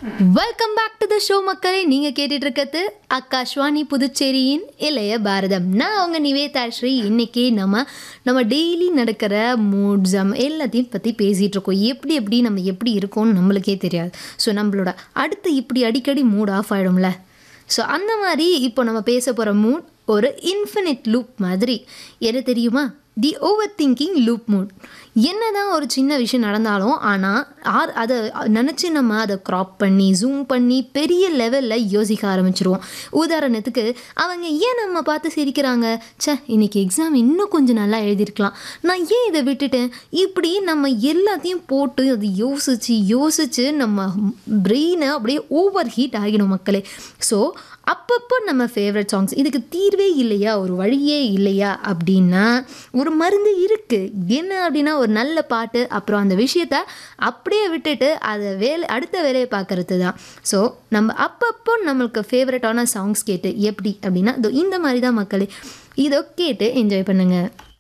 welcome back to the show மக்களே நீங்க கேட்டுட்டு இருக்கிறது ஆகாஷ்வாணி புதுச்சேரியின் இளைய பாரதம் நான் அவங்க நிவேதா ஸ்ரீ இன்னைக்கு நம்ம நம்ம டெய்லி நடக்கிற மூட்ஸம் எல்லாத்தையும் பற்றி பேசிகிட்டு இருக்கோம் எப்படி எப்படி நம்ம எப்படி இருக்கோம்னு நம்மளுக்கே தெரியாது ஸோ நம்மளோட அடுத்து இப்படி அடிக்கடி மூட் ஆஃப் ஆகிடும்ல ஸோ அந்த மாதிரி இப்போ நம்ம பேச போகிற மூட் ஒரு இன்ஃபினிட் லூப் மாதிரி எது தெரியுமா the overthinking loop mood என்னதான் ஒரு சின்ன விஷயம் நடந்தாலும் ஆனால் ஆர் அதை நினச்சி நம்ம அதை க்ராப் பண்ணி ஜூம் பண்ணி பெரிய லெவலில் யோசிக்க ஆரம்பிச்சிருவோம் உதாரணத்துக்கு அவங்க ஏன் நம்ம பார்த்து சிரிக்கிறாங்க ச்சே இன்னைக்கு எக்ஸாம் இன்னும் கொஞ்சம் நல்லா எழுதியிருக்கலாம் நான் ஏன் இதை விட்டுட்டேன் இப்படி நம்ம எல்லாத்தையும் போட்டு அது யோசித்து யோசித்து நம்ம பிரெயினை அப்படியே ஓவர் ஹீட் ஆகிடும் மக்களே ஸோ அப்பப்போ நம்ம ஃபேவரட் சாங்ஸ் இதுக்கு தீர்வே இல்லையா ஒரு வழியே இல்லையா அப்படின்னா ஒரு மருந்து இருக்குது என்ன அப்படின்னா ஒரு நல்ல பாட்டு அப்புறம் அந்த விஷயத்த அப்படியே விட்டுட்டு அதை வேலை அடுத்த வேலையை பார்க்கறது தான் ஸோ நம்ம அப்பப்போ நம்மளுக்கு ஃபேவரட்டான சாங்ஸ் கேட்டு எப்படி அப்படின்னா இதோ இந்த மாதிரி தான் மக்களே இதோ கேட்டு என்ஜாய் பண்ணுங்கள்